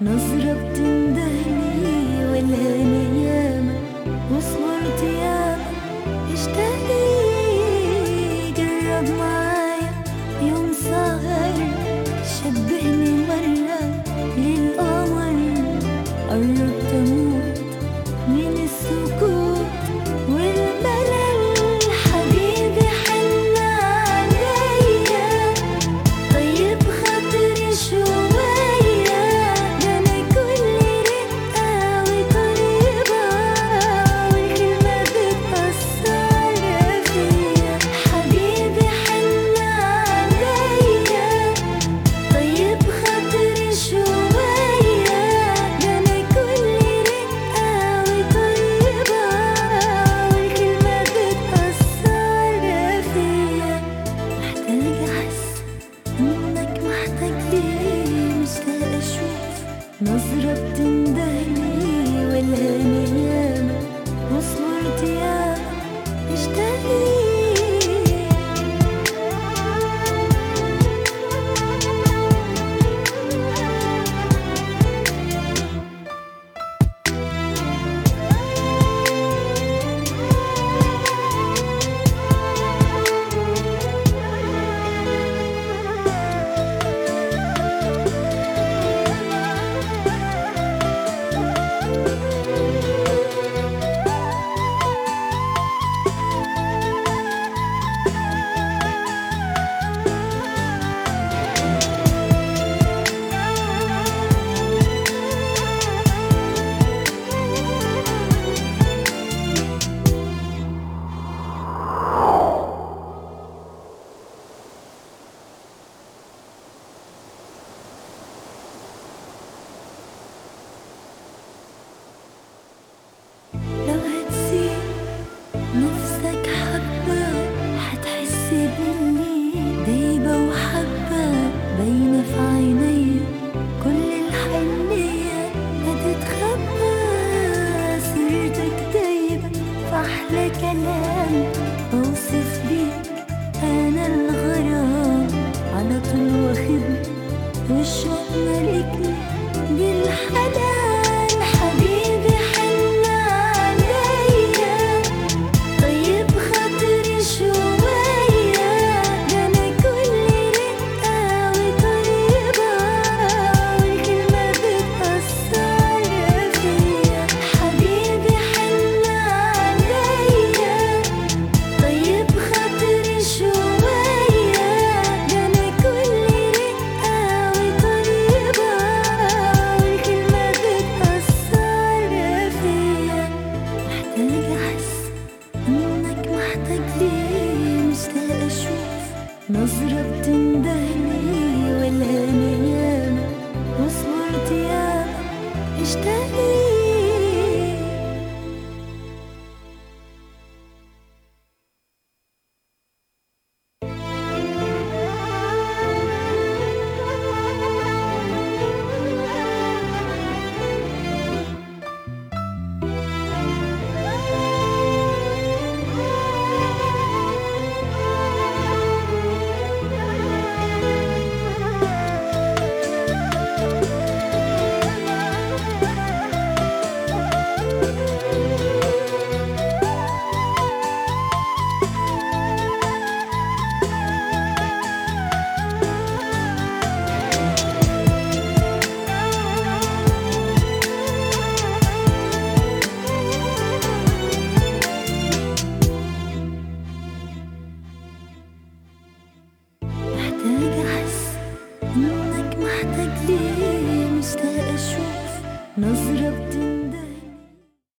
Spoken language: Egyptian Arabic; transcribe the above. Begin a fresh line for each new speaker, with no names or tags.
نظرة بتندهلي ولا أنا ياما وصبرت ياما اشتهي جرب معايا يوم سهر شبهني مرة للقمر قربت أموت من السكوت والملل حبيبي حن عليا طيب خاطري شوية ده أنا كل رقة وطيبة والكلمة بتأثر فيا حبيبي حن عليا طيب خاطري شوية ده أنا كل رقة وطيبة والكلمة بتأثر فيا محتاج أحس إنك محتاج ليه مشتاق أشوف نظرة بتندهلي ولا أنا ياما وصبرت ياما اشتهي لو هتسيب نفسك حبة هتحس بإني دايبة وحبة باينة في عيني كل الحنية هتتخبى سيرتك دايبة في أحلى كلام بوصف بيك أنا الغرام على طول واخدني والشوق مالكني بالحنان حبيبي حن عليا طيب خاطري شوية ده أنا كل رقة وطيبة والكلمة بتأثر فيا حبيبي حن عليا طيب خاطري شوية ده أنا كل رقة وطيبة والكلمة بتأثر فيا محتاج أحس إنك محتاج ليه مشتاق أشوف نظرة بتندهلي ولا أنا ياما وصبرت ياما اشتهي محتاج أحس إنك محتاج ليه مشتاق أشوف نظرة